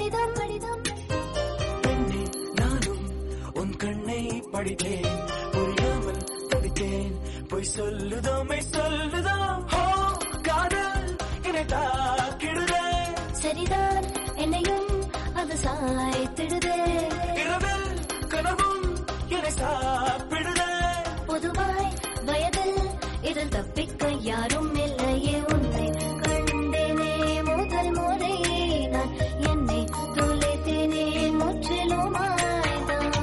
கடிதம் கடிதம் பெண்ணே நானும் உன் கண்ணை படித்தேன் புரியாமல் தவித்தேன் பொய் சொல்லுதோ மெய் சொல்லுதோ ஹோ காதல் என்னை தாக்கிடுதே சரிதான் என்னையும் அது சாய்த்திடுதே இரவில் கனவும் என்னை சாப்பிடுதே பொதுவாய் வயதில் இதில் தப்பிக்க யாரும் இல்லையே உன்னை கண்டேனே முதல் முறை நான் என்னை தொலைத்தேனே முற்றிலுமாய்தான்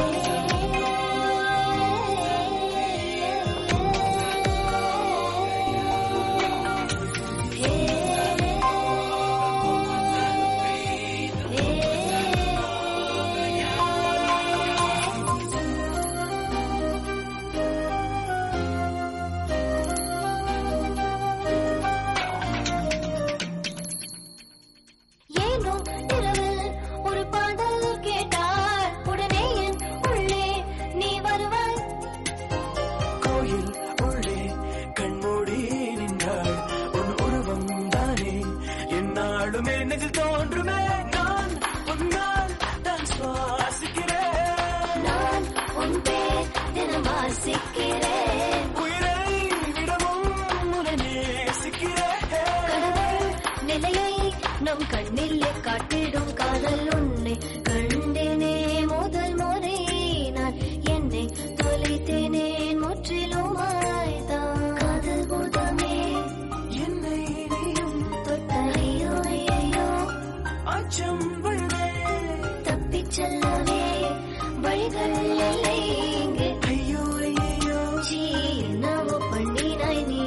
ஏனோ இரவில் ஒரு பாடல் கேட்டால் உடனே என் உள்ளே நீ வருவாய் கோயில் உள்ளே கண்மூடி நின்றாள் உன் உருவம் தானே என்னாலுமே நெஞ்சில் தோன்றுமே நான் உன்னால் தான் சுவாசிக்கிறேன் நான் உன் பேர் தினம் வாசிக்கிறேன் உயிரை விடவும் உன்னை நேசிக்கிறேன் கடவுள் நிலையை நம் கண்ணிலே காட்டிடும் காதல் உன்னை கண்டேனே முதல் முறை நான் என்னை தொலைத்தேனே முற்றிலுமாய்தான் காதல் பூதமே என்னை நீயும் தொட்டலையோ ஐயோ அச்சம் விழுதே தப்பிச் செல்லவே வழிகள் இல்லை இங்கு ஐயோ ஐயோ சீ, என்னவோ பண்ணினாய் நீ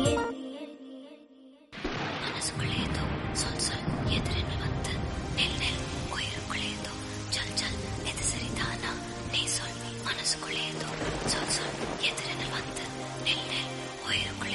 மனசுக்குள்ளே ஏதோ சொல் சொல் எதிரில் வந்து நெல் நெல் உயிருக்குள்ளே ஏதோ சொல் சொல் எது சரிதானா நீ சொல் மனசுக்குள்ளே ஏதோ சொல் சொல் எதிரில் வந்து நெல் நெல் உயிருக்குள்ளே